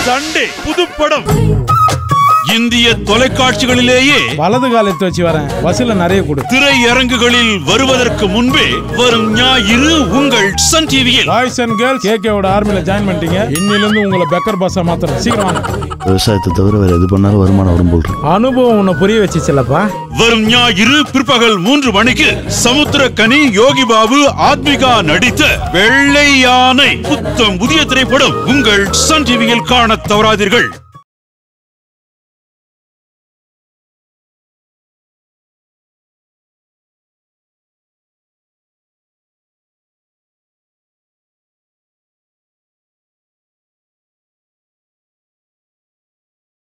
Sunday புதுப்படம் இந்திய தொலைக்காட்சிகளிலேயே வலது காலத்தை வச்சு வரேன் வசூல நிறைய கொடு திரையரங்குகளில் வருவதற்கு முன்பே வரும் ஞாயிறு உங்கள் சன் டிவியில் பாய்ஸ் அண்ட் கேர்ள்ஸ் கேகேவோட ஆர்மில ஜாயின் பண்ணிட்டீங்க இன்னிலிருந்து உங்களை பெக்கர் பாஸா மாத்துறேன் சீக்கிரம் வாங்க விவசாயத்தை தவிர வேற எது பண்ணாலும் வருமானம் வரும் போல் இருக்கு. அனுபவம் உன்னை புரிய வச்சுச்சுலப்பா வரும் ஞாயிறு பிற்பகல் மூன்று மணிக்கு சமுத்திரக்கனி யோகி பாபு ஆத்மிகா நடித்த வெள்ளை யானை புத்தம் புதிய திரைப்படம் உங்கள் சன் டிவியில் காணத் தவறாதீர்கள்